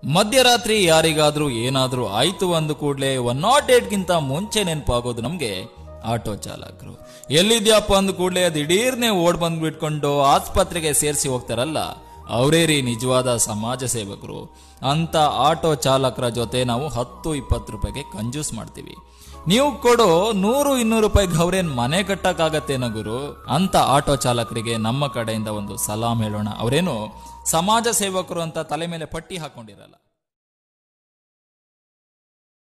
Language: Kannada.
ಮಧ್ಯರಾತ್ರಿ ಯಾರಿಗಾದ್ರೂ ಏನಾದ್ರೂ ಆಯ್ತು ಅಂದ ಕೂಡಲೇ ಒನ್ ನಾಟ್ ಏಟ್ಗಿಂತ ಮುಂಚೆ ನೆನಪಾಗೋದು ನಮ್ಗೆ ಆಟೋ ಚಾಲಕರು ಎಲ್ಲಿದ್ಯಪ್ಪ ಅಂದ ಕೂಡಲೇ ದಿಢೀರ್ನೆ ಓಡ್ ಬಂದ್ಬಿಟ್ಕೊಂಡು ಆಸ್ಪತ್ರೆಗೆ ಸೇರಿಸಿ ಹೋಗ್ತಾರಲ್ಲ ಅವರೇ ರೀ ನಿಜವಾದ ಸಮಾಜ ಸೇವಕರು ಅಂತ ಆಟೋ ಚಾಲಕರ ಜೊತೆ ನಾವು ಹತ್ತು ಇಪ್ಪತ್ತು ರೂಪಾಯಿಗೆ ಕಂಜೂಸ್ ಮಾಡ್ತೀವಿ ನೀವು ಕೊಡೋ ನೂರು ಇನ್ನೂರು ರೂಪಾಯಿಗೆ ಅವ್ರೇನ್ ಮನೆ ಕಟ್ಟಕ್ಕಾಗತ್ತೇನ ಗುರು ಅಂತ ಆಟೋ ಚಾಲಕರಿಗೆ ನಮ್ಮ ಕಡೆಯಿಂದ ಒಂದು ಸಲಾಂ ಹೇಳೋಣ ಅವರೇನು ಸಮಾಜ ಸೇವಕರು ಅಂತ ತಲೆ ಮೇಲೆ ಪಟ್ಟಿ ಹಾಕೊಂಡಿರಲ್ಲ